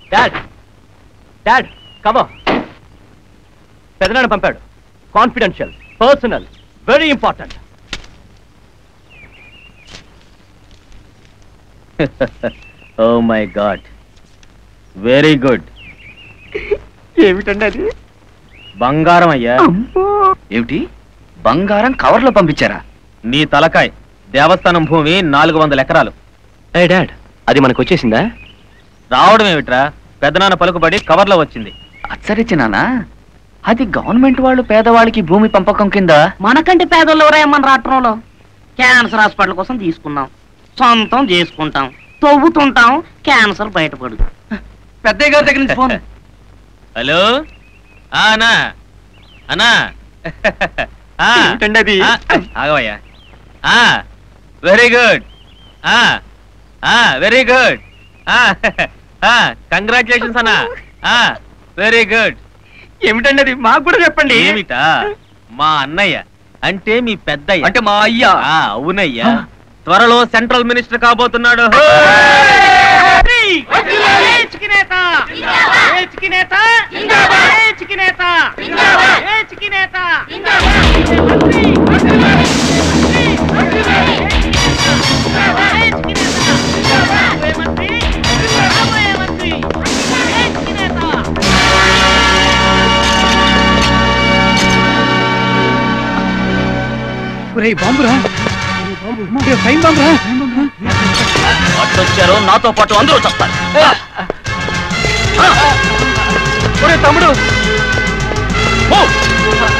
Dad dad కమో పెదనాన్న పంపాడు confidential personal very important oh my god very good ఏమిటండి అది బంగారం అయ్యా ఏమిటి బంగారం కవర్లో పంపించారా నీ తలకాయ్ దేవస్థానం భూమి నాలుగు వందల ఎకరాలు ఏ డాడ్ అది మనకు వచ్చేసిందా రావడం ఏమిట్రా పెద్దనాన్న పలుకుబడి కవర్లో వచ్చింది అచ్చరిచ్చినానా అది గవర్నమెంట్ వాళ్ళు పేదవాళ్ళకి భూమి పంపకం కింద మనకంటే పేదోళ్ళు ఎవరేమన్నా రాష్ట్రంలో క్యాన్సర్ హాస్పిటల్ కోసం తీసుకున్నాం సొంతం చేసుకుంటాం తవ్వుతుంటాం క్యాన్సర్ బయటపడు పెద్దయ్య గారి దగ్గర నుంచి ఫోన్ హలో ఆ, అన్నా అన్నా ఆ, ఏమిటండి అది? ఆ, ఆగవయ్యా very good very good congratulations అన్నా వెరీ గుడ్ ఏమిటండి అది మాకు కూడా చెప్పండి ఏమిటా మా అన్నయ్య అంటే మీ పెద్దయ్య అంటే మా అయ్యా ఆ, అవునయ్యా త్వరలో సెంట్రల్ మినిస్టర్ కాబోతున్నాడు వచ్చారు నాతో పాటు అందరూ చెప్తారు ఒరే తమ్ముడు ఓ!